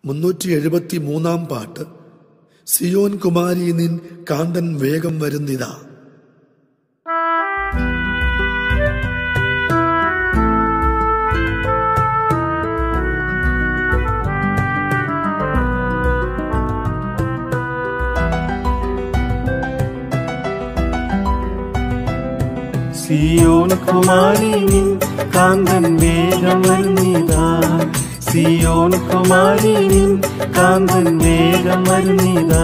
മുന്നൂറ്റി എഴുപത്തി മൂന്നാം പാട്ട് സിയോൻ കുമാരി നിൻ കാന്തൻ വേഗം വരുന്നിതാ സിയോൻ കുമാരി നിൻ കാന്തൻ വേഗം വരുന്നിതാ സിയോൻ കുമാരി നിൻ കാന്തൻ വേഗം വരുന്നിതാ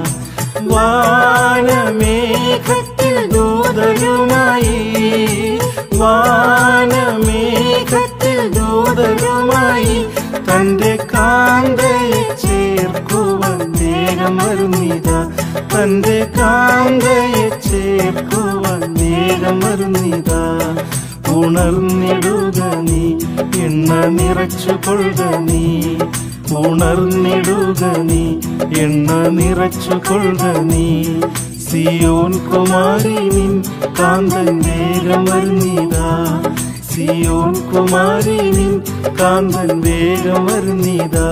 വാനമേഘത്തിൽ ദൂതരുമായി വാനമേഘത്തിൽ ദൂതരുമായി തന്റെ കാന്തയെ ചേർക്കുവാൻ വേഗം വരുന്നിതാ തന്റെ കാന്തയെ ചേർക്കുവാൻ വേഗം വരുന്നിതാ ഉണർന്നിടുക നീ എണ്ണ നിറച്ചു കൊള്ളുക നീ ഉണർന്നിടുക നീ എണ്ണ നിറച്ചു കൊള്ളുക നീ സിയോൻ കുമാരി നിൻ കാന്തൻ വേഗം വരുന്നിതാ സിയോൻ കുമാരി നിൻ കാന്തൻ വേഗം വരുന്നിതാ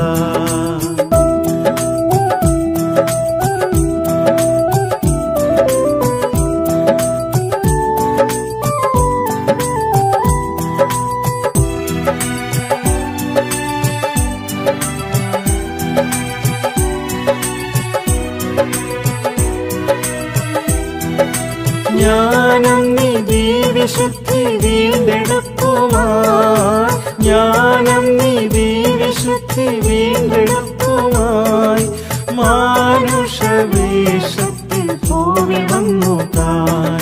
ജ്ഞാനം നിധി വിശുദ്ധി വീണ്ടെടുക്കുമായി ജ്ഞാനം നിധി വിശുദ്ധി വീണ്ടെടുക്കുമായി മാനുഷവേഷത്തിൽ ഭൂമി വന്നു താൻ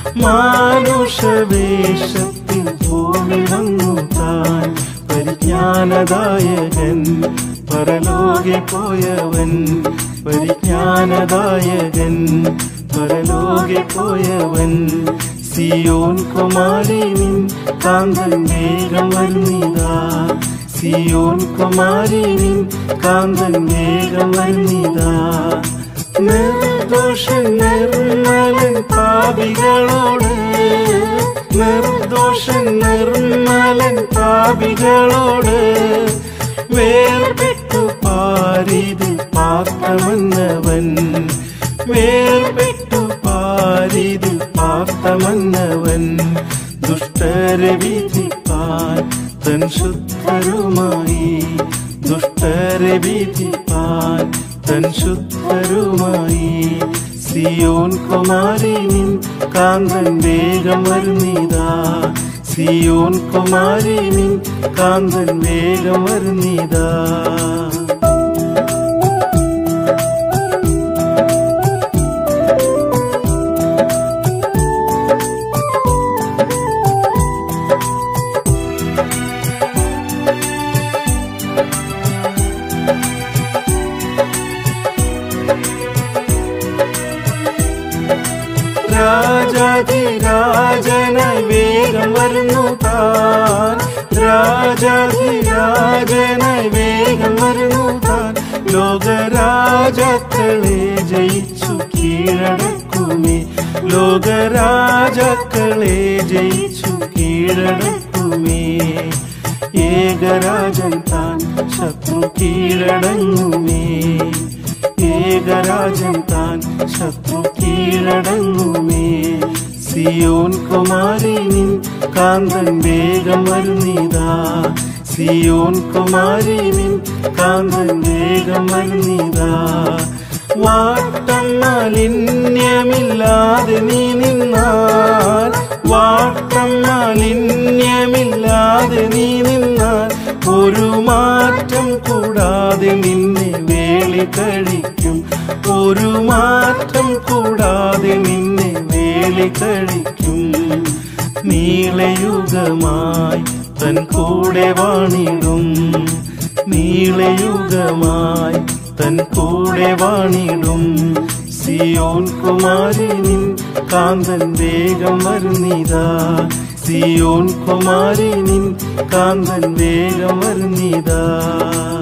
മാനുഷവേഷത്തിൽ ഭൂമി വന്നു താൻ പരിജ്ഞാനദായകൻ പരലോകെ പോയവൻ പരിജ്ഞാനദായകൻ പരലോകെ പോയവൻ സിയോൻ കുമാരി നിൻ കാന്തൻ വേഗം വരുന്നിതാ സിയോൻ കുമാരി നിൻ കാന്തൻ വേഗം വരുന്നിതാ നിർദോഷ നിർമ്മലൻ പാപികളോട് നിർദോഷ നിർമ്മലൻ പാപികളോട് വേർപെട്ടു പാരിത് പാർത്തമന്നവൻ വേർപെട്ടു പാരിത് പാർത്തമന്നവൻ ദുഷ്ടരെ വിധിപ്പാൻ തൻ ശുദ്ധരുമായി ദുഷ്ടരെ വിധിപ്പാൻ തൻ ശുദ്ധരുമായി സിയോൻ കുമാരി നിൻ കാന്തൻ വേഗം വരുന്നിതാ സിയോൻ കുമാരി നിൻ കാന്തൻ വേഗം വരുന്നിതാ രാജാധിരാജനായി വേഗം വരുന്നു താൻ രാജാധിരാജനായി വേഗം വരുന്നു താൻ ലോകരാജാക്കളെ ജയിച്ചു കീഴടക്കുമേ ലോകരാജാക്കളെ ജയിച്ചു കീഴടക്കുമേ ഏകരാജൻ താൻ ശത്രു കീഴടങ്ങുമേ ഏകരാജൻ താൻ ശത്രു കീഴടങ്ങുമേ സിയോൻ കുമാരി നിൻ കാന്തൻ വേഗം വരുന്നിതാ സിയോൻ കുമാരി നിൻ കാന്തൻ വേഗം വരുന്നിതാ വാട്ടം മാലിന്യമില്ലാതെ നീ നിന്നാൽ വാട്ടം മാലിന്യമില്ലാതെ നീ നിന്നാൽ ഒരു മാറ്റം കൂടാതെ നിന്നെ വേളി കഴിക്കും ഒരു മാറ്റം കൂടാതെ നിന്നെ വേളി കഴിക്കും നീളയുഗമായി തൻ കൂടെ വാണിടും നീളയുഗമായി തൻ കൂടെ വാണിടും സിയോൻ കുമാരി നിൻ കാന്തൻ വേഗം വരുന്നിതാ സിയോൻ കുമാരി നിൻ കാന്തൻ വേഗം വരുന്നിതാ